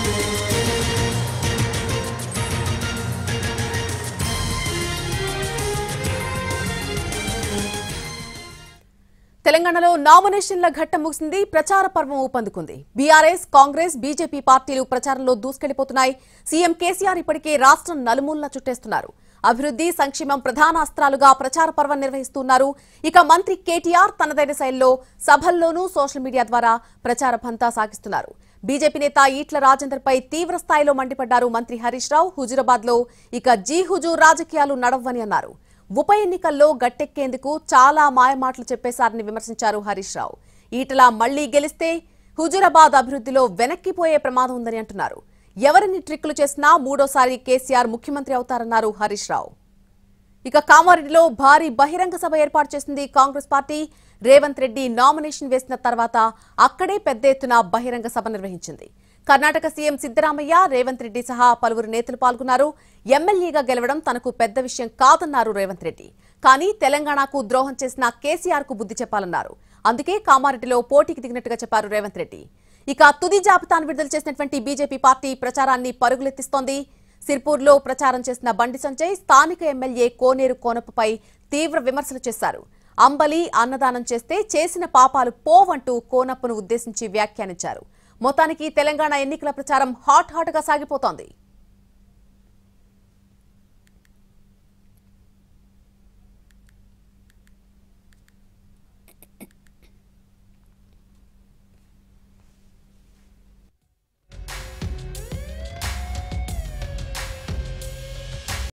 తెలంగాణలో నామినేషన్ల ఘట్టం ముగిసింది ప్రచార పర్వం ఊపందుకుంది బీఆర్ఎస్ కాంగ్రెస్ బీజేపీ పార్టీలు ప్రచారంలో దూసుకెళ్లిపోతున్నాయి సీఎం కేసీఆర్ ఇప్పటికే రాష్ట్రం నలుమూలన చుట్టేస్తున్నారు అభివృద్ధి సంక్షేమం ప్రధాన అస్త్రాలుగా ప్రచార పర్వం నిర్వహిస్తున్నారు ఇక మంత్రి కేటీఆర్ తనదైన శైలిలో సభల్లోనూ సోషల్ మీడియా ద్వారా ప్రచార పంతా సాగిస్తున్నారు బీజేపీ నేత ఈట్ల రాజేందర్ పై తీవ్ర స్థాయిలో మండిపడ్డారు మంత్రి హరీష్ రావు హుజురాబాద్ లో ఇక జీ హుజూర్ రాజకీయాలు నడవ్వని అన్నారు ఉప ఎన్నికల్లో గట్టెక్కేందుకు చాలా మాయమాటలు చెప్పేశారని విమర్శించారు హరీష్ రావు ఈటల మళ్లీ గెలిస్తే హుజురాబాద్ అభివృద్ధిలో వెనక్కిపోయే ప్రమాదం ఉందని అంటున్నారు ఎవరిని ట్రిక్కులు చేసినా మూడోసారి కేసీఆర్ ముఖ్యమంత్రి అవుతారన్నారు హరీష్ రావు ఇక కామారెడ్డిలో భారీ బహిరంగ సభ ఏర్పాటు చేసింది కాంగ్రెస్ పార్టీ రేవంత్ రెడ్డి నామినేషన్ వేసిన తర్వాత అక్కడే పెద్ద ఎత్తున బహిరంగ సభ నిర్వహించింది కర్ణాటక సీఎం సిద్దరామయ్య రేవంత్ రెడ్డి సహా పలువురు నేతలు పాల్గొన్నారు ఎమ్మెల్యేగా గెలవడం తనకు పెద్ద విషయం కాదన్నారు రేవంత్ రెడ్డి కానీ తెలంగాణకు ద్రోహం చేసిన కేసీఆర్ కు బుద్ధి చెప్పాలన్నారు అందుకే కామారెడ్డిలో పోటీకి దిగినట్టుగా చెప్పారు రేవంత్ రెడ్డి ఇక తుది జాబితాను విడుదల చేసినటువంటి బీజేపీ పార్టీ ప్రచారాన్ని పరుగులెత్తిస్తోంది సిర్పూర్లో ప్రచారం చేసిన బండి సంజయ్ స్థానిక ఎమ్మెల్యే కోనేరు కోనప్పపై తీవ్ర విమర్శలు చేశారు అంబలి అన్నదానం చేస్తే చేసిన పాపాలు పోవంటూ కోనప్పను ఉద్దేశించి వ్యాఖ్యానించారు మొత్తానికి తెలంగాణ ఎన్నికల ప్రచారం హాట్ హాట్ గా సాగిపోతోంది